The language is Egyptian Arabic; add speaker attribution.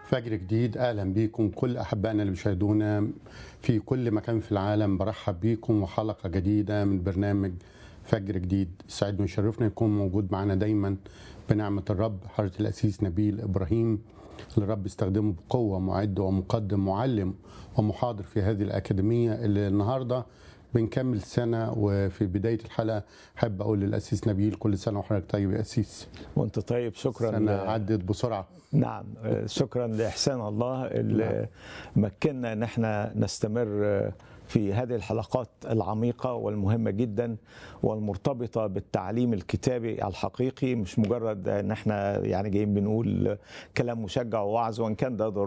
Speaker 1: فجر جديد اهلا بيكم كل احبائنا اللي بيشاهدونا في كل مكان في العالم برحب بيكم وحلقه جديده من برنامج فجر جديد سعيد ويشرفنا يكون موجود معنا دايما بنعمه الرب حضره الاسيس نبيل ابراهيم اللي الرب استخدمه بقوه معد ومقدم معلم ومحاضر في هذه الاكاديميه اللي النهارده بنكمل سنه وفي بدايه الحلقه حابب اقول للاسيس نبيل كل سنه وحضرتك طيب يا اسيس
Speaker 2: وانت طيب شكرا
Speaker 1: سنه
Speaker 2: ل-
Speaker 1: عدت بسرعه
Speaker 2: نعم آه، شكرا لاحسان الله اللي مكننا ان احنا نستمر آه، في هذه الحلقات العميقة والمهمة جدا والمرتبطة بالتعليم الكتابي الحقيقي مش مجرد ان احنا يعني جايين بنقول كلام مشجع ووعظ وان كان ده